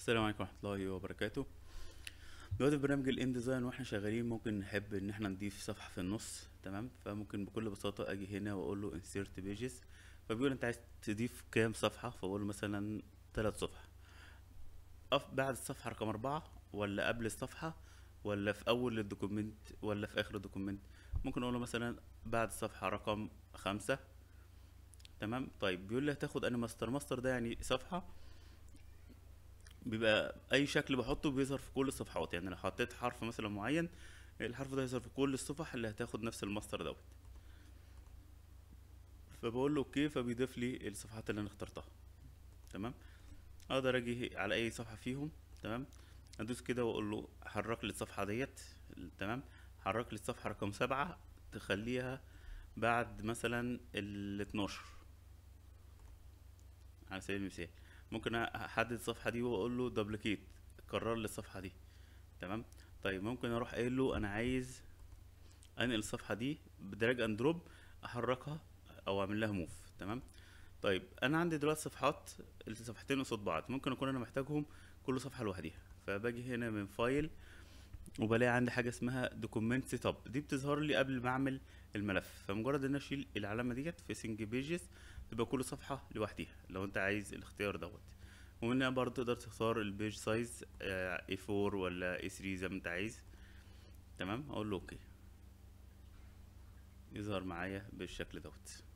السلام عليكم ورحمة الله وبركاته دلوقتي في برنامج الان ديزاين واحنا شغالين ممكن نحب ان احنا نضيف صفحة في النص تمام فممكن بكل بساطة اجي هنا واقول له insert pages فبيقول انت عايز تضيف كام صفحة فبقول له مثلا تلات صفح أف بعد الصفحة رقم أربعة ولا قبل الصفحة ولا في أول الدوكيمنت ولا في آخر الدوكيمنت ممكن أقول له مثلا بعد الصفحة رقم خمسة تمام طيب بيقول لي هتاخد أنا ماستر ماستر ده يعني صفحة بيبقى اي شكل بحطه بيظهر في كل الصفحات يعني لو حطيت حرف مثلا معين الحرف ده هيظهر في كل الصفح اللي هتاخد نفس الماستر دوت فبقول له اوكي فبيضيف لي الصفحات اللي انا اخترتها تمام اقدر اجي على اي صفحه فيهم تمام ادوس كده واقول له حرك لي الصفحه ديت تمام حرك لي الصفحه رقم سبعة تخليها بعد مثلا ال 12 على سبيل المثال ممكن احدد الصفحه دي واقول له دبليكيت كرر لي الصفحه دي تمام طيب ممكن اروح قايل له انا عايز انقل الصفحه دي بدراج اند دروب احركها او اعمل لها موف تمام طيب انا عندي دلوقتي صفحات الصفحتين قصاد بعض ممكن اكون انا محتاجهم كل صفحه لوحديها فباجي هنا من فايل وبلاقي عندي حاجه اسمها دوكيمنت سيت اب دي بتظهر لي قبل ما اعمل الملف فمجرد ان انا اشيل العلامه ديت في سنج بيجز تبقى كل صفحه لوحديها لو انت عايز الاختيار دوت ومنها برضه تقدر تختار البيج سايز اي 4 ولا اي 3 زي ما انت عايز تمام اقول له اوكي يظهر معايا بالشكل دوت